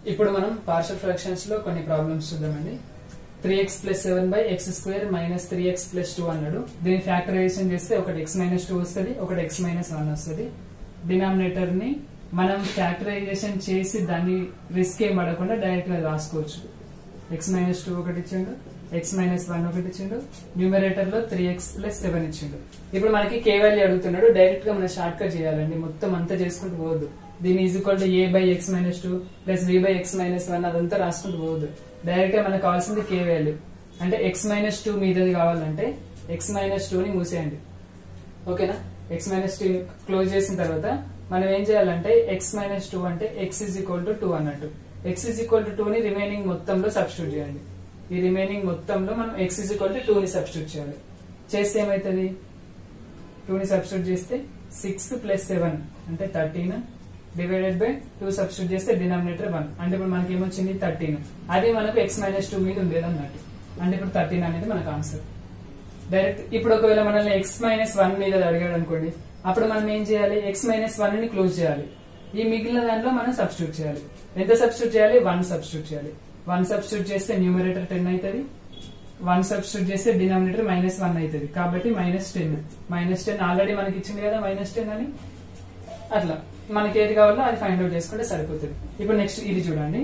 ఇప్పుడు మనం partial fractions లో కొన్ని ప్రాబ్లమ్స్ చూద్దామండి three x plus seven by x square minus three x plus two అన్నాడు దీన్ని ఫ్యాక్టరైజేషన్ చేస్తే ఒకటి ఎక్స్ మైనస్ టూ వస్తుంది ఒకటి ఎక్స్ మైనస్ వన్ వస్తుంది డినామినేటర్ ని మనం ఫ్యాక్టరైజేషన్ చేసి దాన్ని రిస్క్ ఏం పడకుండా డైరెక్ట్ గా రాసుకోవచ్చు ఎక్స్ మైనస్ టూ ఒకటి ఇచ్చిండు ఎక్స్ మైనస్ వన్ ఒకటి ఇచ్చిండు న్యూమరేటర్ లో త్రీ ఎక్స్ ప్లస్ సెవెన్ ఇచ్చిండు ఇప్పుడు మనకి కే వాల్యూ అడుగుతున్నాడు డైరెక్ట్ గా మనం షార్ట్ కట్ చేయాలండి మొత్తం అంతా చేసుకుంటూ పోవద్దు దీని is equal to A by x minus two plus B by x minus one అదంతా రాసుకుంటూ పోవద్దు డైరెక్ట్ గా మనకు కావాల్సింది కే వాల్యూ అంటే ఎక్స్ మైనస్ టూ మీదది కావాలంటే ఎక్స్ మైనస్ టూ ని మూసేయండి ఓకేనా ఎక్స్ మైనస్ టూ క్లోజ్ చేసిన తర్వాత మనం ఏం చేయాలంటే ఎక్స్ మైనస్ టూ అంటే x is equal to two అన్నట్టు x is equal to two ని రిమైనింగ్ మొత్తంలో సబ్స్టిట్యూట్ చేయండి ఈ రిమైనింగ్ మొత్తంలో మనం x is equal to two ని సబ్స్టిట్యూట్ చేయాలి చేస్తే ఏమవుతుంది టూ ని సబ్స్టిట్యూట్ చేస్తే సిక్స్ ప్లస్ సెవెన్ అంటే thirteen divided by two substitute చేస్తే డినామినేటర్ వన్ అంటే ఇప్పుడు మనకి ఏమొచ్చింది థర్టీన్ అది మనకు ఎక్స్ మైనస్ టూ మీద ఉండేది అన్నట్టు అంటే ఇప్పుడు థర్టీన్ అనేది మనకు ఆన్సర్ డైరెక్ట్ ఇప్పుడు ఒకవేళ మనల్ని ఎక్స్ మైనస్ వన్ మీద అడిగాడు అనుకోండి అప్పుడు మనం ఏం చేయాలి ఎక్స్ మైనస్ వన్ ని క్లోజ్ చేయాలి ఈ మిగిలిన దాంట్లో మనం సబ్స్టిట్యూట్ చేయాలి ఎంత సబ్స్టిట్యూట్ చేయాలి వన్ సబ్స్టిట్యూట్ చేయాలి వన్ సబ్స్టిట్యూట్ చేస్తే న్యూమరేటర్ టెన్ అవుతుంది వన్ సబ్స్టిట్యూట్ చేస్తే డినామినేటర్ మైనస్ వన్ అవుతుంది కాబట్టి minus ten minus ten already మనకి ఇచ్చింది కదా మైనస్ టెన్ అని అట్లా మనకి ఏది కావాలో అది ఫైండ్ అవుట్ చేసుకుంటే సరిపోతుంది ఇప్పుడు నెక్స్ట్ ఇది చూడండి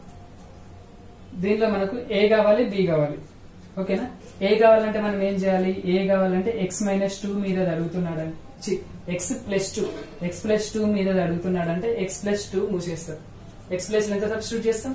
దీనిలో మనకు ఏ కావాలి బి కావాలి ఓకేనా ఏ కావాలంటే మనం ఏం చేయాలి ఏ కావాలంటే ఎక్స్ మైనస్ టూ మీద అడుగుతున్నాడు x plus two x plus two మీద అడుగుతున్నాడు అంటే ఎక్స్ ప్లస్ టూ మూసేస్తాం ఎక్స్ ప్లస్ ఎంత సబ్స్టిట్యూట్ చేస్తాం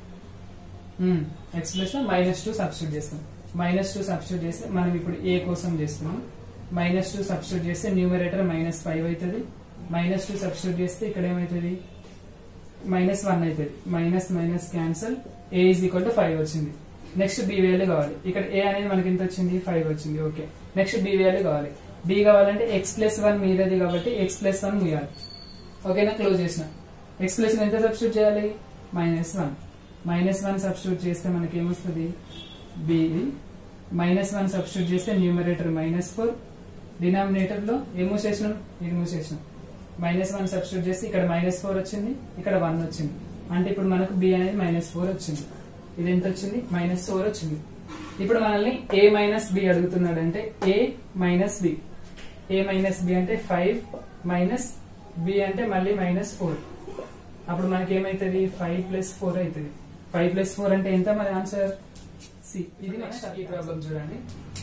ఎక్స్ ప్లస్ లో మైనస్ టూ సబ్స్టిట్యూట్ చేస్తాం మైనస్ టూ సబ్స్టిట్యూట్ చేస్తే మనం ఇప్పుడు ఏ కోసం చేస్తున్నాం మైనస్ టూ సబ్స్టిట్యూట్ చేస్తే న్యూమరేటర్ మైనస్ ఫైవ్ అవుతుంది మైనస్ టూ సబ్స్టిట్యూట్ చేస్తే ఇక్కడ ఏమవుతుంది మైనస్ వన్ అవుతుంది minus minus cancel A is equal to five వచ్చింది నెక్స్ట్ బి వాల్యూ కావాలి ఇక్కడ ఏ అనేది మనకి ఎంత వచ్చింది ఫైవ్ వచ్చింది ఓకే నెక్స్ట్ బి వాల్యూ కావాలి బి కావాలంటే ఎక్స్ ప్లస్ వన్ మీదది కాబట్టి ఎక్స్ ప్లస్ వన్ ముయ్యాలి ఓకేనా క్లోజ్ చేసిన ఎక్స్ ప్లస్ ఎంత సబ్స్టిట్యూట్ చేయాలి minus one minus one substitute చేస్తే మనకి ఏమొస్తుంది బి మైనస్ వన్ సబ్స్టిట్యూట్ చేస్తే న్యూమరేటర్ మైనస్ ఫోర్ డినామినేటర్ లో ఏం మూసేసినాం ఇది మూసేసినాం మైనస్ వన్ సబ్స్టిట్యూట్ చేస్తే ఇక్కడ మైనస్ ఫోర్ వచ్చింది ఇక్కడ వన్ వచ్చింది అంటే ఇప్పుడు మనకు బి అనేది మైనస్ ఫోర్ వచ్చింది ఇది ఎంత వచ్చింది మైనస్ ఫోర్ వచ్చింది ఇప్పుడు మనల్ని ఏ మైనస్ బి అడుగుతున్నాడు అంటే A minus B A minus B అంటే ఫైవ్ మైనస్ బి అంటే మళ్ళీ మైనస్ ఫోర్ అప్పుడు మనకి ఏమైతుంది ఫైవ్ ప్లస్ ఫోర్ అవుతుంది ఫైవ్ ప్లస్ ఫోర్ అంటే ఎంత మరి ఆన్సర్ సి ఇది నెక్స్ట్ ఈ ప్రాబ్లం చూడండి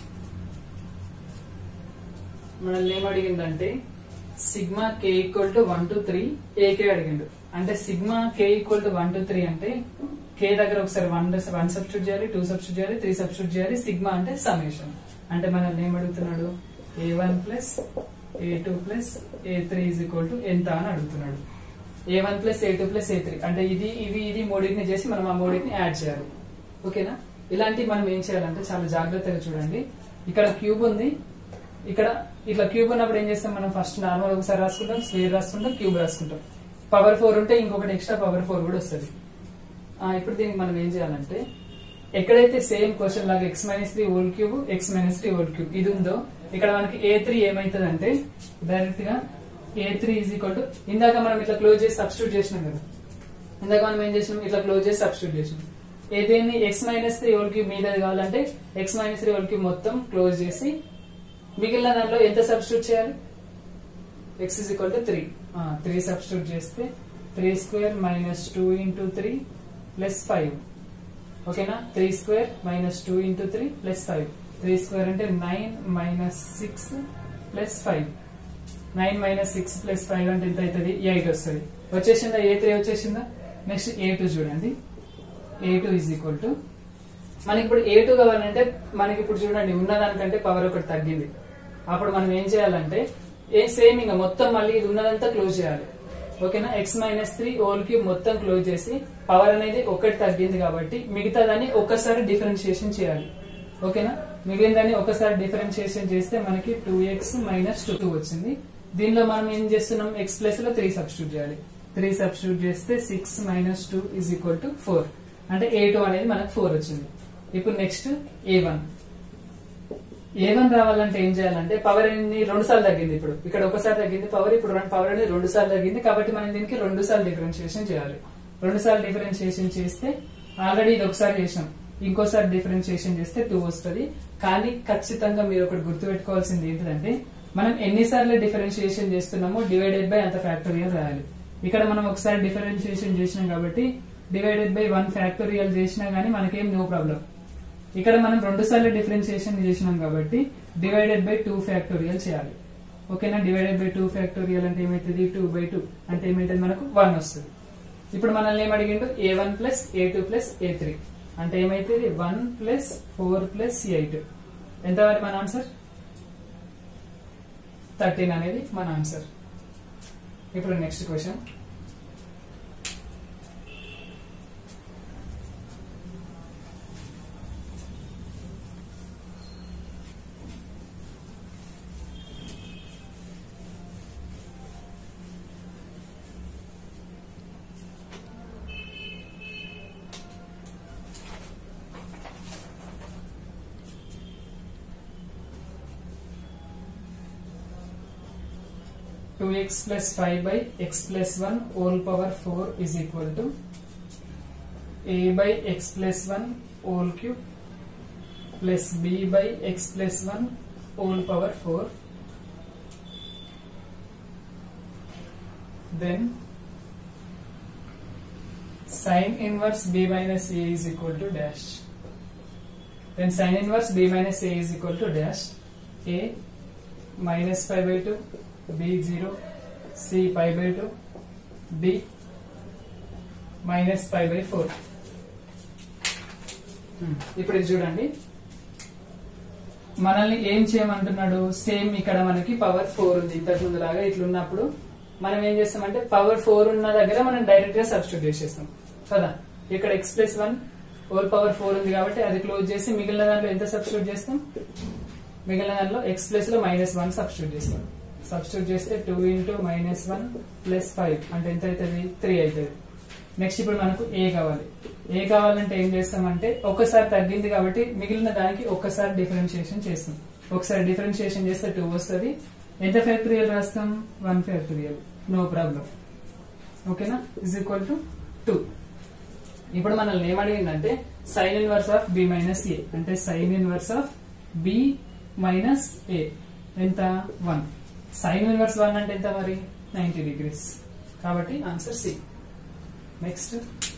మనల్ని ఏం అడిగిందంటే sigma K equal to one two three A K అడిగిండు అంటే sigma K equal to one two three అంటే కే దగ్గర ఒకసారి వన్ వన్ సబ్స్టిట్యూట్ చేయాలి టూ సబ్స్టిట్యూట్ చేయాలి త్రీ సబ్స్టిట్యూట్ చేయాలి సిగ్మా అంటే సమేషన్ అంటే మనల్ని ఏం అడుగుతున్నాడు A one plus A two plus A three is equal to ఎంత అని అడుగుతున్నాడు A one plus A two plus A three అంటే ఇది ఇది ఇది మూడింటిని చేసి మనం ఆ మూడింటిని యాడ్ చేయాలి ఓకేనా ఇలాంటి మనం ఏం చేయాలంటే చాలా జాగ్రత్తగా చూడండి ఇక్కడ క్యూబ్ ఉంది ఇక్కడ ఇట్లా క్యూబ్ ఉన్నప్పుడు ఏం చేస్తాం మనం ఫస్ట్ నార్మల్ ఒకసారి రాసుకుంటాం స్క్వేర్ రాసుకుంటాం క్యూబ్ రాసుకుంటాం పవర్ ఫోర్ ఉంటే ఇంకొకటి ఎక్స్ట్రా పవర్ ఫోర్ కూడా వస్తుంది ఇప్పుడు దీనికి మనం ఏం చేయాలంటే ఎక్కడైతే సేమ్ క్వశ్చన్ లాగా x minus three whole cube x minus three whole cube ఇది ఉందో ఇక్కడ మనకి ఏ త్రీ ఏమైతుంది అంటే డైరెక్ట్ గా A three is equal to ఇందాక మనం ఇట్లా క్లోజ్ చేసి సబ్స్టిట్యూట్ చేసినాం కదా ఇందాక మనం ఏం చేసినాం ఇట్లా క్లోజ్ చేసి సబ్స్టిట్యూట్ చేసినాం ఏదేని x minus three whole cube మీద కావాలంటే x minus three whole cube మొత్తం క్లోజ్ చేసి మిగిలిన దాంట్లో ఎంత సబ్స్టిట్యూట్ చేయాలి x is equal to three three substitute చేస్తే three square minus two into three plus five ఓకేనా three square minus two into three plus five three square అంటే nine minus six plus five nine minus six plus five అంటే ఎంత అవుతుంది eight వస్తుంది వచ్చేసిందా A three వచ్చేసిందా next A two చూడండి A two is equal to మనకి ఇప్పుడు ఏ టూ కావాలంటే మనకి ఇప్పుడు చూడండి ఉన్నదానికంటే పవర్ ఒకటి తగ్గింది అప్పుడు మనం ఏం చేయాలంటే ఏ సేమ్ ఇంకా మొత్తం మళ్ళీ ఇది ఉన్నదంతా క్లోజ్ చేయాలి ఓకేనా x minus three whole cube మొత్తం క్లోజ్ చేసి పవర్ అనేది ఒకటి తగ్గింది కాబట్టి మిగతా దాన్ని ఒక్కసారి డిఫరెన్షియేషన్ చేయాలి ఓకేనా మిగిలిన దాన్ని ఒకసారి డిఫరెన్షియేషన్ చేస్తే మనకి టూ ఎక్స్ మైనస్ టూ వచ్చింది దీనిలో మనం ఏం చేస్తున్నాం ఎక్స్ ప్లస్ లో త్రీ సబ్స్టిట్యూట్ చేయాలి త్రీ సబ్స్టిట్యూట్ చేస్తే six minus two is equal to four అంటే ఏ టూ అనేది మనకు ఫోర్ వచ్చింది ఇప్పుడు next A one A one రావాలంటే ఏం చేయాలంటే పవర్ అనేది రెండు సార్లు తగ్గింది ఇప్పుడు ఇక్కడ ఒకసారి తగ్గింది పవర్ ఇప్పుడు పవర్ అనేది రెండు సార్లు తగ్గింది కాబట్టి మనం దీనికి రెండు సార్లు డిఫరెన్షియేషన్ చేయాలి రెండు సార్లు డిఫరెన్షియేషన్ చేస్తే ఆల్రెడీ ఇది ఒకసారి చేసినాం ఇంకోసారి డిఫరెన్షియేషన్ చేస్తే టూ వస్తుంది కానీ ఖచ్చితంగా మీరు ఒకటి గుర్తుపెట్టుకోవాల్సింది ఏంటంటే మనం ఎన్నిసార్లు డిఫరెన్షియేషన్ చేస్తున్నామో డివైడెడ్ బై అంత ఫ్యాక్టోరియల్ రాయాలి ఇక్కడ మనం ఒకసారి డిఫరెన్షియేషన్ చేసినాం కాబట్టి డివైడెడ్ బై వన్ ఫ్యాక్టోరియల్ చేసినా గానీ మనకేం నో ప్రాబ్లం ఇక్కడ మనం రెండు సార్లు డిఫరెన్షియేషన్ చేసినాం కాబట్టి డివైడెడ్ బై టూ ఫ్యాక్టోరియల్ చేయాలి ఓకేనా డివైడెడ్ బై టూ ఫ్యాక్టోరియల్ అంటే ఏమైతుంది టూ బై టూ అంటే ఏమైతుంది మనకు వన్ వస్తుంది ఇప్పుడు మనల్ని ఏం అడిగిండు A one plus A two plus A three అంటే ఏమైతుంది one plus four plus eight ఎంత వరకు మన ఆన్సర్ థర్టీన్ అనేది మన ఆన్సర్ ఇప్పుడు next question two x plus five by x plus one whole power four is equal to A by x plus one whole cube plus B by x plus one whole power four then sin inverse b minus a is equal to dash then sin inverse b minus a is equal to dash a minus pi by 2 b 0 c pi by 2 d minus pi by 4 Hmm. ఇప్పుడు ఇది చూడండి మనల్ని ఏం చేయమంటున్నాడు same ఇక్కడ మనకి power four ఉంది ఇంతకు ముందు లాగా ఇట్లున్నప్పుడు మనం ఏం చేస్తామంటే పవర్ ఫోర్ ఉన్న దగ్గర మనం డైరెక్ట్ గా సబ్స్టిట్యూట్ చేసేస్తాం కదా ఇక్కడ x plus one whole power four ఉంది కాబట్టి అది క్లోజ్ చేసి మిగిలిన దాంట్లో ఎంత సబ్స్టిట్యూట్ చేస్తాం మిగిలిన దాంట్లో ఎక్స్ ప్లస్ లో మైనస్ వన్ సబ్స్టిట్యూట్ చేస్తాం సబ్స్టిట్యూట్ చేస్తే two into minus one plus five అంటే ఎంత అవుతుంది త్రీ అవుతుంది నెక్స్ట్ ఇప్పుడు మనకు ఏ కావాలి ఏ కావాలంటే ఏం చేస్తామంటే ఒకసారి తగ్గింది కాబట్టి మిగిలిన దానికి ఒక్కసారి డిఫరెన్షియేషన్ చేస్తాం ఒకసారి డిఫరెన్షియేషన్ చేస్తే టూ వస్తుంది ఎంత ఫ్యాక్టరియల్ రాస్తాం వన్ ఫ్యాక్టరియల్ నో ప్రాబ్లం ఓకేనా ఇజ్ ఈక్వల్ టు టూ ఇప్పుడు మనల్ని ఏమడిగిందంటే sine inverse of B minus A అంటే sine inverse of B minus A ఎంత వన్ సైన్ ఇన్వర్స్ వన్ అంటే ఎంత మరి నైన్టీ డిగ్రీస్ కాబట్టి answer C next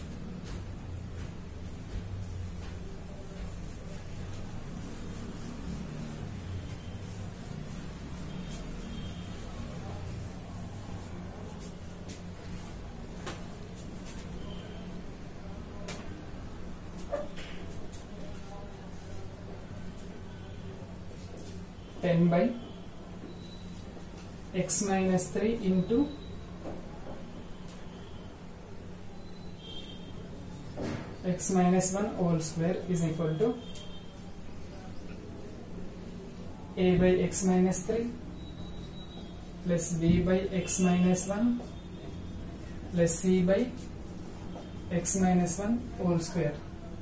ten by x minus three into x minus 1 whole square is equal to a by x minus 3 plus b by x minus 1 plus c by x minus 1 whole square.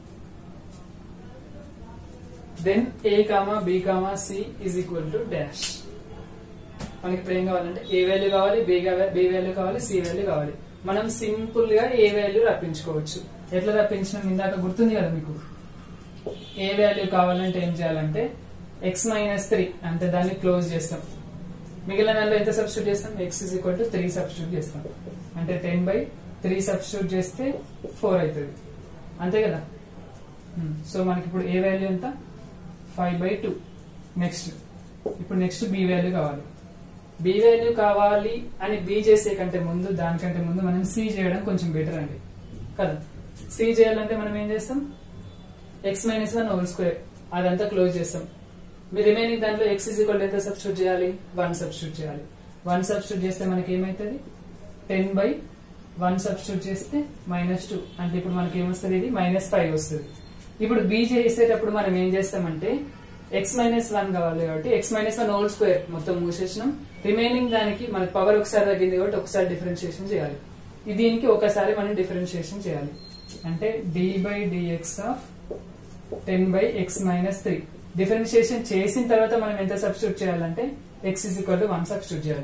Then a comma b comma c is equal to dash. మనకి ఇప్పుడు ఏం కావాలంటే A value కావాలి B B value కావాలి C value కావాలి మనం simple గా ఏ value రప్పించుకోవచ్చు ఎట్లా రప్పించినాం ఇందాక గుర్తుంది కదా మీకు ఏ వాల్యూ కావాలంటే ఏం చేయాలంటే ఎక్స్ మైనస్ త్రీ అంటే దాన్ని క్లోజ్ చేస్తాం మిగిలిన దానిలో ఎంత సబ్స్టిట్యూట్ చేస్తాం x is equal to three substitute చేస్తాం అంటే టెన్ బై త్రీ సబ్స్టిట్యూట్ చేస్తే ఫోర్ అవుతుంది అంతే కదా సో మనకి ఇప్పుడు ఏ వాల్యూ ఎంత ఫైవ్ బై టూ నెక్స్ట్ ఇప్పుడు నెక్స్ట్ బి వాల్యూ కావాలి బి వాల్యూ కావాలి అని బి చేసే కంటే ముందు దానికంటే ముందు మనం సి చేయడం కొంచెం బెటర్ అండి కదా సి చేయాలంటే మనం ఏం చేస్తాం x minus one whole square అదంతా క్లోజ్ చేస్తాం మీ రిమైనింగ్ దాంట్లో ఎక్స్ ఇస్ ఈక్వల్ ఎంత సబ్స్టిట్యూట్ చేయాలి వన్ సబ్స్టిట్యూట్ చేయాలి వన్ సబ్స్టిట్యూట్ చేస్తే మనకి ఏమైతుంది టెన్ బై వన్ సబ్స్టిట్యూట్ చేస్తే మైనస్ టూ అంటే ఇప్పుడు మనకి ఏమొస్తుంది ఇది మైనస్ ఫైవ్ వస్తుంది ఇప్పుడు బి చేసేటప్పుడు మనం ఏం చేస్తామంటే ఎక్స్ మైనస్ వన్ కావాలి కాబట్టి x minus one whole square మొత్తం మూసేసినాం రిమైనింగ్ దానికి మనకి పవర్ ఒకసారి తగ్గింది కాబట్టి ఒకసారి డిఫరెన్షియేషన్ చేయాలి ఇది దీనికి ఒకసారి మనం డిఫరెన్షియేషన్ చేయాలి అంటే d by dx of ten by x minus three differentiation చేసిన తర్వాత మనం ఎంత సబ్స్టిట్యూట్ చేయాలంటే x is equal to one substitute చేయాలి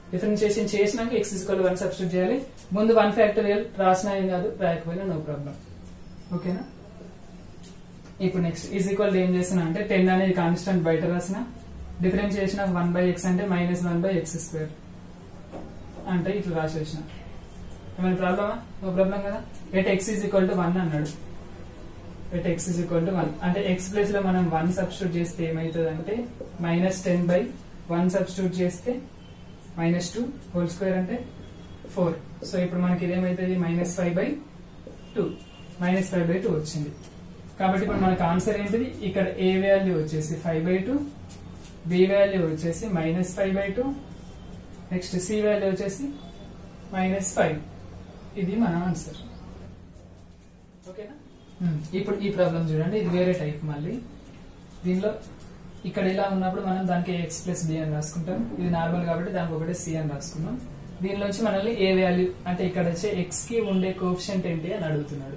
డిఫరెన్షియేషన్ చేసినాక ఎక్స్ ఈక్వల్ వన్ సబ్స్టిట్యూట్ చేయాలి ముందు వన్ ఫ్యాక్టోరియల్ రాసినా ఏం కాదు రాయకపోయినా నో ప్రాబ్లం ఓకేనా ఇప్పుడు నెక్స్ట్ ఈజ్ ఈక్వల్ ఏం చేస్తున్నా అంటే టెన్ అనేది కాన్స్టెంట్ బయట రాసిన differentiation of one by x అంటే minus one by x square అంటే ఇట్లా రాసేసిన ఏమైనా ప్రాబ్లమా నో ప్రాబ్లం కదా at x is equal to one అన్నాడు at x is equal to one అంటే ఎక్స్ ప్లేస్ లో మనం వన్ సబ్స్టిట్యూట్ చేస్తే ఏమవుతుంది అంటే minus ten by one substitute చేస్తే మైనస్ టూ హోల్ స్క్వేర్ అంటే ఫోర్ సో ఇప్పుడు మనకి ఇదేమైతుంది minus five by two minus five by two వచ్చింది కాబట్టి ఇప్పుడు మనకు ఆన్సర్ ఏంటిది ఇక్కడ ఏ వాల్యూ వచ్చేసి five by two B value వచ్చేసి minus five by two next C value వచ్చేసి మైనస్ ఫైవ్ ఇది మన ఆన్సర్ ఓకేనా ఇప్పుడు ఈ ప్రాబ్లం చూడండి ఇది వేరే టైప్ మళ్ళీ దీనిలో ఇక్కడ ఇలా ఉన్నప్పుడు మనం దానికి ఎక్స్ ప్లస్ బి అని రాసుకుంటాం ఇది నార్మల్ కాబట్టి దానికి ఒకటి సి అని రాసుకున్నాం దీనిలోంచి మనల్ని ఏ వాల్యూ అంటే ఇక్కడ వచ్చే ఎక్స్ కి ఉండే కోఫిషియంట్ ఏంటి అని అడుగుతున్నాడు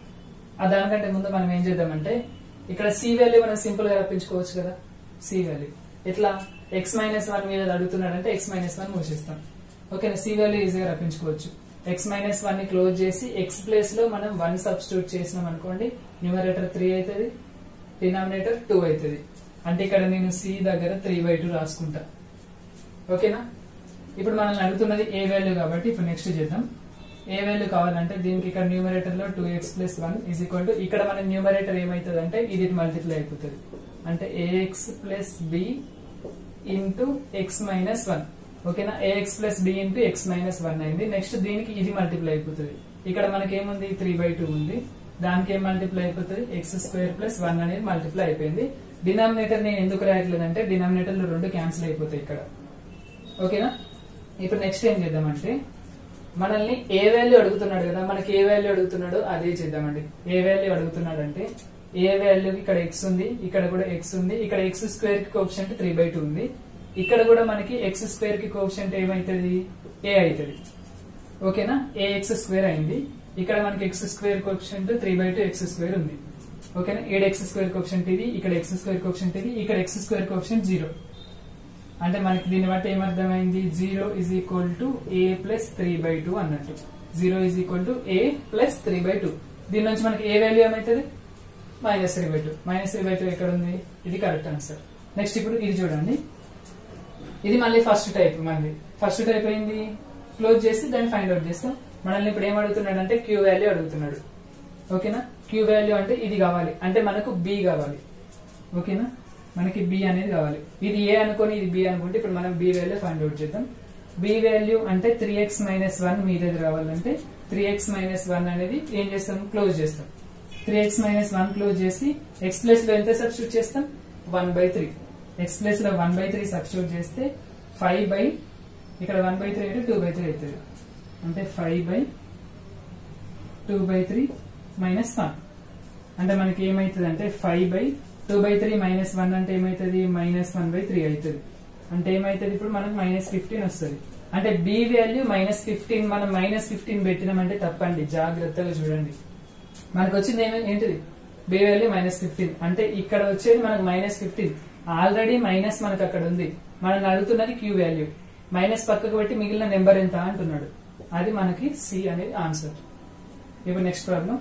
ఆ దానికంటే ముందు మనం ఏం చేద్దామంటే ఇక్కడ సి వాల్యూ మనం సింపుల్ గా రప్పించుకోవచ్చు కదా సి వాల్యూ ఎట్లా ఎక్స్ మైనస్ వన్ మీద అడుగుతున్నాడు అంటే ఎక్స్ మైనస్ వన్ మూసేస్తాం ఓకేనా సి వాల్యూ ఈజీగా రప్పించుకోవచ్చు ఎక్స్ మైనస్ వన్ ని క్లోజ్ చేసి ఎక్స్ ప్లేస్ లో మనం వన్ సబ్స్టిట్యూట్ చేసినాం అనుకోండి న్యూమరేటర్ త్రీ అవుతుంది డినామినేటర్ టూ అవుతుంది అంటే ఇక్కడ నేను సి దగ్గర త్రీ బై టూ రాసుకుంటా ఓకేనా ఇప్పుడు మనల్ని అడుగుతున్నది ఏ వాల్యూ కాబట్టి ఇప్పుడు నెక్స్ట్ చేద్దాం ఏ వాల్యూ కావాలంటే దీనికి ఇక్కడ న్యూమరేటర్ లో two x plus one is equal to ఇక్కడ మన న్యూమరేటర్ ఏమైతుంది అంటే ఇది మల్టిప్లై అయిపోతుంది అంటే a x plus b into x minus one ఓకేనా a x plus b into x minus one అయింది నెక్స్ట్ దీనికి ఇది మల్టిప్లై అయిపోతుంది ఇక్కడ మనకి ఏముంది త్రీ బై టూ ఉంది దానికి ఏం మల్టిప్లై అయిపోతుంది ఎక్స్ స్క్వేర్ ప్లస్ వన్ అనేది మల్టిప్లై అయిపోయింది డినామినేటర్ నేను ఎందుకు రాయట్లేదు అంటే డినామినేటర్ లో రెండు క్యాన్సిల్ అయిపోతాయి ఇక్కడ ఓకేనా ఇప్పుడు నెక్స్ట్ ఏం చేద్దామంటే మనల్ని ఏ వాల్యూ అడుగుతున్నాడు కదా మనకి ఏ వాల్యూ అడుగుతున్నాడో అదే చేద్దామండి ఏ వాల్యూ అడుగుతున్నాడు అంటే ఏ వాల్యూ ఇక్కడ ఎక్స్ ఉంది ఇక్కడ కూడా ఎక్స్ ఉంది ఇక్కడ ఎక్స్ స్క్వేర్ కి కోప్షెంట్ త్రీ బై టూ ఉంది ఇక్కడ కూడా మనకి ఎక్స్ స్క్వేర్ కి కోప్షెంట్ ఏమైతుంది ఏ అవుతుంది ఓకేనా ఏ ఎక్స్ స్క్వేర్ అయింది ఇక్కడ మనకి x square coefficient three by two x square ఉంది ఓకేనా ఏడు ఎక్స్ స్క్వేర్ కోప్షెంట్ ఇది ఇక్కడ ఎక్స్ స్క్వేర్ కోప్షెంట్ ఇది ఇక్కడ ఎక్స్ స్క్వేర్ కోప్షెంట్ జీరో అంటే మనకి దీన్ని బట్టి ఏమర్థమైంది zero is equal to a plus three by two అన్నట్టు zero is equal to a plus three by two దీని నుంచి మనకి ఏ వాల్యూ ఏమవుతుంది minus three by two minus three by two ఎక్కడ ఉంది ఇది కరెక్ట్ ఆన్సర్ నెక్స్ట్ ఇప్పుడు ఇది చూడండి ఇది మళ్ళీ ఫస్ట్ టైప్ మళ్ళీ ఫస్ట్ టైప్ ఏంది క్లోజ్ చేసి దాన్ని ఫైండ్ అవుట్ చేస్తాం మనల్ని ఇప్పుడు ఏం అడుగుతున్నాడు అంటే క్యూ వాల్యూ అడుగుతున్నాడు ఓకేనా క్యూ వాల్యూ అంటే ఇది కావాలి అంటే మనకు బి కావాలి ఓకేనా మనకి బి అనేది కావాలి ఇది ఏ అనుకొని ఇది బి అనుకుంటే ఇప్పుడు మనం బి వాల్యూ ఫైండ్ అవుట్ చేద్దాం బి వాల్యూ అంటే త్రీ ఎక్స్ మైనస్ వన్ మీ దగ్గర రావాలంటే త్రీ ఎక్స్ మైనస్ వన్ అనేది ఏం చేస్తాం క్లోజ్ చేస్తాం three x minus one close చేసి ఎక్స్ ప్లేస్ లో ఎంత సబ్స్టిట్యూట్ చేస్తాం one by three x place లో వన్ బై త్రీ సబ్స్టిట్యూట్ చేస్తే ఫైవ్ బై ఇక్కడ వన్ బై త్రీ అంటే టూ బై త్రీ అవుతుంది అంటే five by two by three minus one అంటే మనకి ఏమైతుంది అంటే five by two by three minus one అంటే ఏమైతుంది మైనస్ వన్ బై త్రీ అవుతుంది అంటే ఏమైతుంది ఇప్పుడు మనకు మైనస్ ఫిఫ్టీన్ వస్తుంది అంటే బి వాల్యూ మైనస్ ఫిఫ్టీన్ మనం మైనస్ ఫిఫ్టీన్ పెట్టినామంటే తప్పండి జాగ్రత్తగా చూడండి మనకు వచ్చింది ఏమి ఏంటిది బి వాల్యూ మైనస్ ఫిఫ్టీన్ అంటే ఇక్కడ వచ్చేది మనకు మైనస్ ఫిఫ్టీన్ ఆల్రెడీ మైనస్ మనకు అక్కడ ఉంది మనం అడుగుతున్నది క్యూ వాల్యూ మైనస్ పక్కకు పెట్టి మిగిలిన నెంబర్ ఎంత అంటున్నాడు అది మనకి సి అనేది ఆన్సర్ ఇప్పుడు నెక్స్ట్ ప్రాబ్లం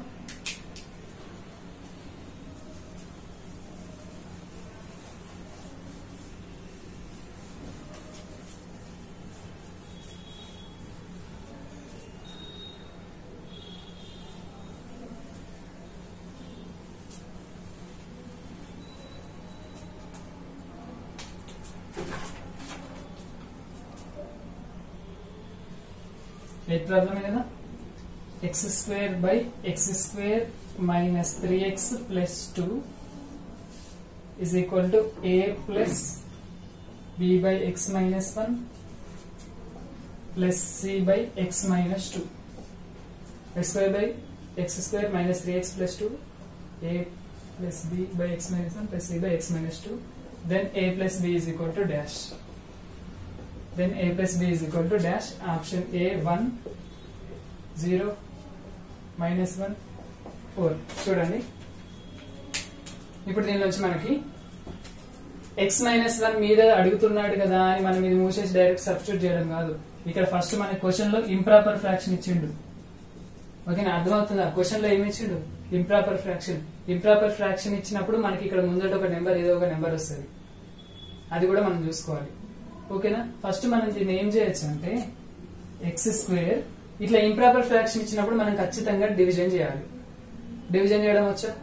ఎయిత్ ప్రాబ్లమే కదా x square by x square minus three x plus two is equal to a plus b by x minus 1 plus c by x minus 2 x square by x square minus 3x plus 2 a plus b by x minus 1 plus c by x minus 2 then a plus b is equal to dash then a plus b is equal to dash option a 1 0 minus 1 4 చూడండి ఇప్పుడు దీనిలో వచ్చి మనకి X minus one మీద అడుగుతున్నాడు కదా అని మనం ఇది మూసేసి డైరెక్ట్ సబ్స్టిట్యూట్ చేయడం కాదు ఇక్కడ ఫస్ట్ మన క్వశ్చన్ లో ఇంప్రాపర్ ఫ్రాక్షన్ ఇచ్చిండు ఓకేనా అర్థమవుతుందా క్వశ్చన్ లో ఏమి ఇచ్చిండు ఇంప్రాపర్ ఫ్రాక్షన్ ఇంప్రాపర్ ఫ్రాక్షన్ ఇచ్చినప్పుడు మనకి ఇక్కడ ముందట ఒక నెంబర్ ఏదో ఒక నెంబర్ వస్తుంది అది కూడా మనం చూసుకోవాలి ఓకేనా ఫస్ట్ మనం దీన్ని ఏం చేయొచ్చు అంటే ఎక్స్ స్క్వేర్ ఇట్లా ఇంప్రాపర్ ఫ్రాక్షన్ ఇచ్చినప్పుడు మనం ఖచ్చితంగా డివిజన్ చేయాలి డివిజన్ చేయడం వచ్చా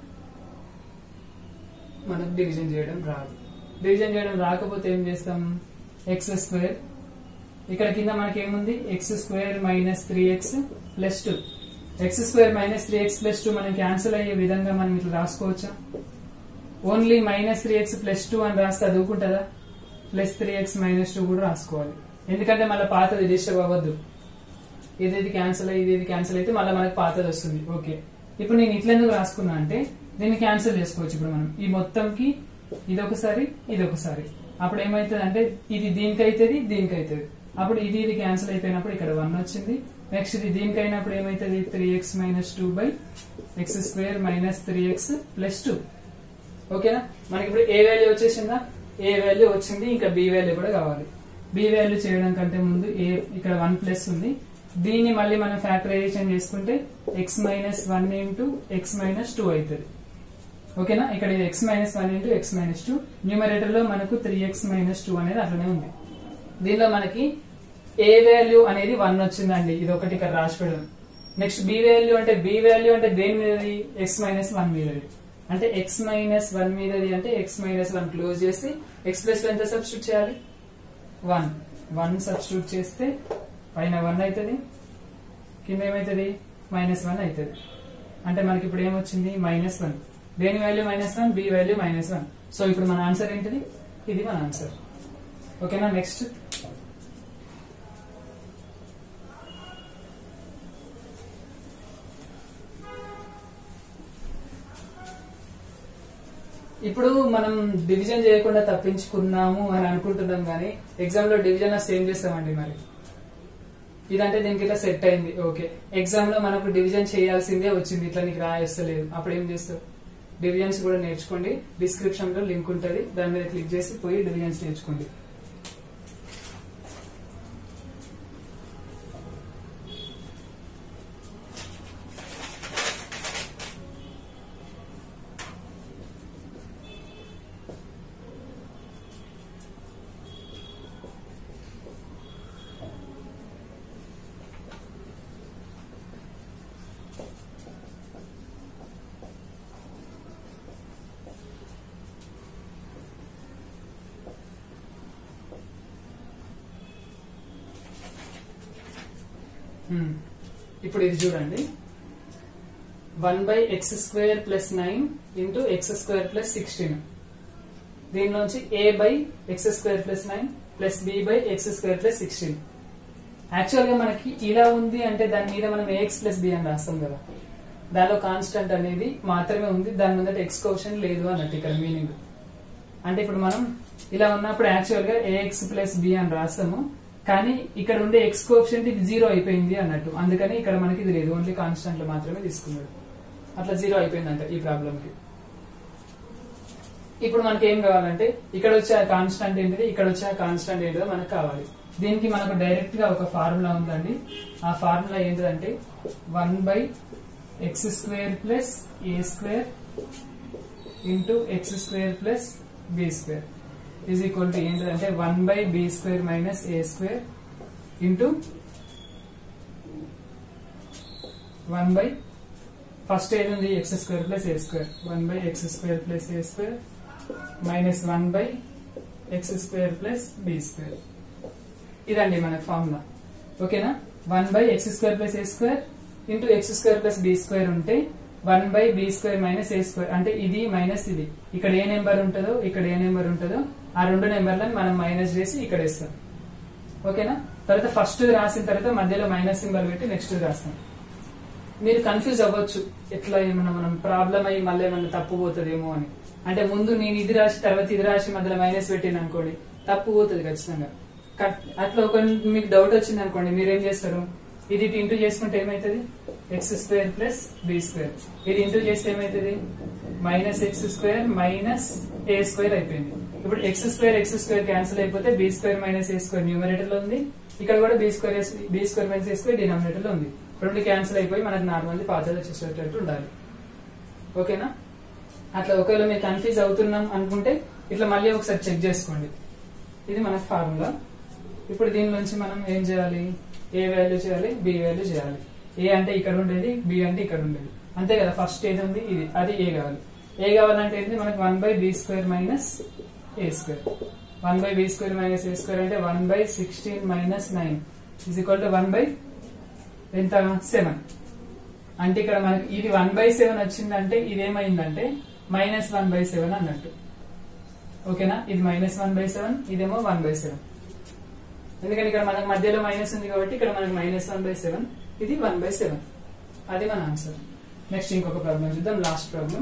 మనకు డివిజన్ చేయడం రాదు డివిజన్ చేయడం రాకపోతే ఏం చేస్తాం ఎక్స్ స్క్వేర్ ఇక్కడ కింద మనకి ఏముంది x square minus three x plus two x square minus three x plus two మనం క్యాన్సిల్ అయ్యే విధంగా మనం ఇట్లా రాసుకోవచ్చా only minus three x plus two అని రాస్తే అది ఊకుంటుందా plus three x minus two కూడా రాసుకోవాలి ఎందుకంటే మళ్ళీ పాతది డిస్టర్బ్ అవ్వద్దు ఏదేది క్యాన్సిల్ అయ్యి ఇది క్యాన్సిల్ అయితే మళ్ళీ మనకి పాతది వస్తుంది ఓకే ఇప్పుడు నేను ఇట్లా ఎందుకు రాసుకున్నా అంటే దీన్ని క్యాన్సిల్ చేసుకోవచ్చు ఇప్పుడు మనం ఈ మొత్తంకి ఇది ఒకసారి ఇది ఒకసారి అప్పుడు ఏమైతుంది అంటే ఇది దీనికి అవుతుంది దీనికి అవుతుంది అప్పుడు ఇది ఇది క్యాన్సిల్ అయిపోయినప్పుడు ఇక్కడ వన్ వచ్చింది నెక్స్ట్ ఇది దీనికి అయినప్పుడు ఏమైతుంది three x minus two by x square minus three x plus two ఓకేనా మనకి ఇప్పుడు ఏ వాల్యూ వచ్చేసిందా ఏ వాల్యూ వచ్చింది ఇంకా బి వాల్యూ కూడా కావాలి బి వాల్యూ చేయడం కంటే ముందు ఏ ఇక్కడ వన్ ప్లస్ ఉంది దీన్ని మళ్ళీ మనం ఫ్యాక్టరైజేషన్ చేసుకుంటే x minus one into x minus two అవుతుంది ఓకేనా ఇక్కడ x minus one into x minus two numerator లో మనకు త్రీ ఎక్స్ మైనస్ టూ అనేది అట్లనే ఉంది దీనిలో మనకి ఏ వాల్యూ అనేది వన్ వచ్చిందండి ఇది ఒకటి ఇక్కడ రాసి పెడదాం నెక్స్ట్ బి వాల్యూ అంటే బి వాల్యూ అంటే దేని మీదది ఎక్స్ మైనస్ వన్ మీదది అంటే ఎక్స్ మైనస్ వన్ మీదది అంటే ఎక్స్ మైనస్ వన్ క్లోజ్ చేసి ఎక్స్ ప్లస్ ఎంత సబ్స్టిట్యూట్ చేయాలి వన్ వన్ సబ్స్టిట్యూట్ చేస్తే పైన వన్ అవుతుంది కింద ఏమవుతుంది మైనస్ వన్ అవుతుంది అంటే మనకి ఇప్పుడు ఏమొచ్చింది మైనస్ వన్ దేని value minus one b value minus one so ఇప్పుడు మన ఆన్సర్ ఏంటిది ఇది మన ఆన్సర్ ఓకేనా నెక్స్ట్ ఇప్పుడు మనం డివిజన్ చేయకుండా తప్పించుకున్నాము అని అనుకుంటున్నాం కానీ ఎగ్జామ్ లో డివిజన్ వస్తే ఏం చేస్తామండి మరి ఇదంటే దీనికి ఇట్లా సెట్ అయింది ఓకే ఎగ్జామ్ లో మనకు డివిజన్ చేయాల్సిందే వచ్చింది ఇట్లా నీకు రాయస్తలేదు అప్పుడు ఏం చేస్తావు డివిజన్స్ కూడా నేర్చుకోండి డిస్క్రిప్షన్ లో లింక్ ఉంటుంది దాని మీద క్లిక్ చేసి పోయి డివిజన్స్ నేర్చుకోండి Hmm. ఇప్పుడు ఇది చూడండి one by x square plus nine into x square plus sixteen దీనిలోంచి a by x square plus nine plus B by x square plus sixteen actual గా మనకి ఇలా ఉంది అంటే దాని మీద మనం ఏఎక్స్ ప్లస్ బి అని రాస్తాం కదా దానిలో కాన్స్టెంట్ అనేది మాత్రమే ఉంది దాని ముందట ఎక్స్ క్వశ్చన్ లేదు అన్నట్టు ఇక్కడ మీనింగ్ అంటే ఇప్పుడు మనం ఇలా ఉన్నప్పుడు యాక్చువల్ గా ఏఎక్స్ ప్లస్ బి అని రాస్తాము కానీ ఇక్కడ ఉండే ఎక్స్ కోఎఫిషియంట్ ఇది జీరో అయిపోయింది అన్నట్టు అందుకని ఇక్కడ మనకి ఇది లేదు ఓన్లీ కాన్స్టెంట్ మాత్రమే తీసుకున్నాడు అట్లా జీరో అయిపోయిందంట ఈ ప్రాబ్లం కి ఇప్పుడు మనకి ఏం కావాలంటే ఇక్కడ వచ్చే కాన్స్టెంట్ ఏంటిది ఇక్కడ వచ్చే కాన్స్టెంట్ ఏంటిదో మనకు కావాలి దీనికి మనకు డైరెక్ట్ గా ఒక ఫార్ములా ఉందండి ఆ ఫార్ములా ఏంటిదంటే one by x square plus a square into x square plus b square is equal to ఏంటంటే one by b square minus a square into one by first ఏది ఉంది x square plus a square one by x square plus a square minus one by x square plus b square ఇదండి మనకు formula ఓకేనా one by x square plus a square into x square plus b square ఉంటే one by b square minus a square అంటే ఇది minus ఇది ఇక్కడ ఏ number ఉంటుందో ఇక్కడ ఏ నెంబర్ ఉంటుందో ఆ రెండు నెంబర్లను మనం మైనస్ చేసి ఇక్కడ ఇస్తాం ఓకేనా తర్వాత ఫస్ట్ రాసిన తర్వాత మధ్యలో మైనస్ సింబల్ పెట్టి నెక్స్ట్ రాస్తాం మీరు కన్ఫ్యూజ్ అవ్వచ్చు ఎట్లా ఏమన్నా మనం ప్రాబ్లం అయ్యి మళ్ళీ ఏమన్నా తప్పు పోతుందేమో అని అంటే ముందు నేను ఇది రాసి తర్వాత ఇది రాసి మధ్యలో మైనస్ పెట్టిన అనుకోండి తప్పు పోతుంది ఖచ్చితంగా కట్- అట్లా ఒక మీకు డౌట్ వచ్చింది అనుకోండి మీరేం చేస్తారు ఇది ఇంటూ చేసుకుంటే ఏమైతుంది x square plus b square ఇది ఇంటూ చేస్తే ఏమైతుంది minus x square minus a square అయిపోయింది ఇప్పుడు x square x square cancel అయిపోతే b square minus a square numerator లో ఉంది ఇక్కడ కూడా b square b square minus a square denominator లో ఉంది రెండు క్యాన్సిల్ అయిపోయి మనకు నార్మల్ పాతది వచ్చేసేటట్టు ఉండాలి ఓకేనా అట్లా ఒకవేళ మీరు కన్ఫ్యూజ్ అవుతున్నాం అనుకుంటే ఇట్లా మళ్ళీ ఒకసారి చెక్ చేసుకోండి ఇది మన ఫార్ములా ఇప్పుడు దీని నుంచి మనం ఏం చేయాలి ఏ వాల్యూ చేయాలి బి వాల్యూ చేయాలి ఏ అంటే ఇక్కడ ఉండేది బి అంటే ఇక్కడ ఉండేది అంతే కదా ఫస్ట్ ఏది ఉంది ఇది అది ఏ కావాలి ఏ కావాలంటే ఏంటి మనకి one by b square minus a square one by b square minus a square అంటే one by sixteen minus nine is equal to one by ఎంత సెవెన్ అంటే ఇక్కడ మనకి ఇది వన్ బై సెవెన్ వచ్చిందంటే ఇదేమైందంటే మైనస్ వన్ బై సెవెన్ అన్నట్టు ఓకేనా ఇది మైనస్ వన్ బై సెవెన్ ఇదేమో వన్ బై సెవెన్ ఎందుకంటే ఇక్కడ మనకు మధ్యలో మైనస్ ఉంది కాబట్టి ఇక్కడ మనకి మైనస్ వన్ బై సెవెన్ ఇది వన్ బై సెవెన్ అది మన ఆన్సర్ నెక్స్ట్ ఇంకొక ప్రాబ్లం చూద్దాం లాస్ట్ ప్రాబ్లం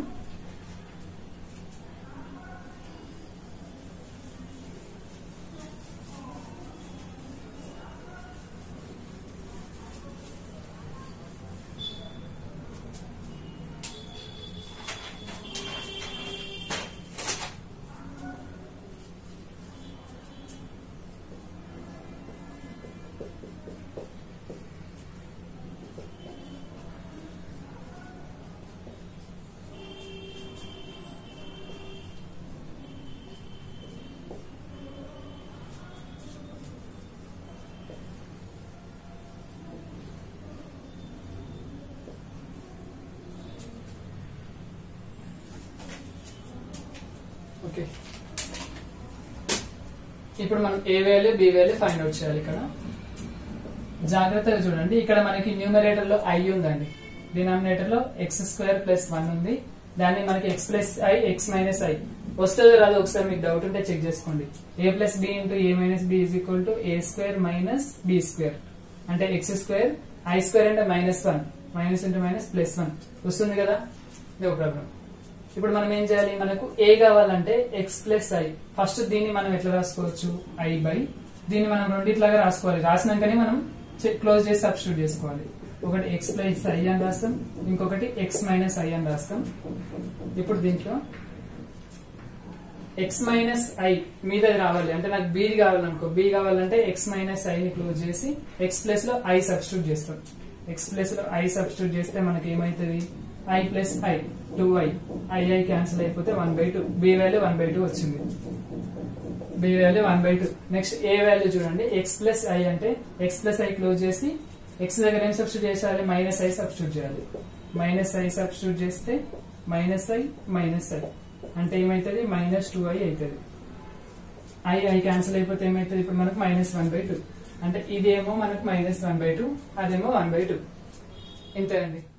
ఓకే ఇప్పుడు మనం a value b value find out చేయాలి ఇక్కడ జాగ్రత్తగా చూడండి ఇక్కడ మనకి న్యూమరేటర్ లో ఐ ఉందండి డినామినేటర్ లో ఎక్స్ స్క్వేర్ ప్లస్ వన్ ఉంది దాన్ని మనకి x plus i x minus i వస్తుందో రాదు ఒకసారి మీకు డౌట్ ఉంటే చెక్ చేసుకోండి a plus b into a minus b is equal to a square minus b square అంటే ఎక్స్ స్క్వేర్ ఐ స్క్వేర్ అంటే minus one minus into minus plus one వస్తుంది కదా నో ప్రాబ్లం ఇప్పుడు మనం ఏం చేయాలి మనకు ఏ కావాలంటే ఎక్స్ ప్లస్ ఐ ఫస్ట్ దీన్ని మనం ఎట్లా రాసుకోవచ్చు ఐ బై దీన్ని మనం రెండిట్లాగా రాసుకోవాలి రాసినాకనే మనం క్లోజ్ చేసి సబ్స్టిట్యూట్ చేసుకోవాలి ఒకటి ఎక్స్ ప్లస్ ఐ అని రాస్తాం ఇంకొకటి ఎక్స్ మైనస్ ఐ అని రాస్తాం ఇప్పుడు దీంట్లో ఎక్స్ మైనస్ ఐ మీద రావాలి అంటే నాకు బి కావాలనుకో బి కావాలంటే ఎక్స్ మైనస్ ఐ ని క్లోజ్ చేసి ఎక్స్ ప్లస్ లో ఐ సబ్స్టిట్యూట్ చేస్తాం ఎక్స్ ప్లస్ లో ఐ సబ్స్టిట్యూట్ చేస్తే మనకి ఏమైతుంది i plus i two i i i cancel అయిపోతే one by two B value one by two వచ్చింది b value one by two next a value చూడండి x plus i అంటే x plus i close చేసి x దగ్గర ఏం substitute చేయాలి minus i substitute చేయాలి minus i substitute చేస్తే minus i minus i అంటే ఏమైతుంది మైనస్ టూ ఐ అవుతుంది ఐ ఐ క్యాన్సిల్ అయిపోతే ఏమైతుంది ఇప్పుడు మనకు మైనస్ వన్ బై టూ అంటే ఇదేమో మనకు మైనస్ వన్ బై టూ అదేమో వన్ బై టూ ఇంతేనండి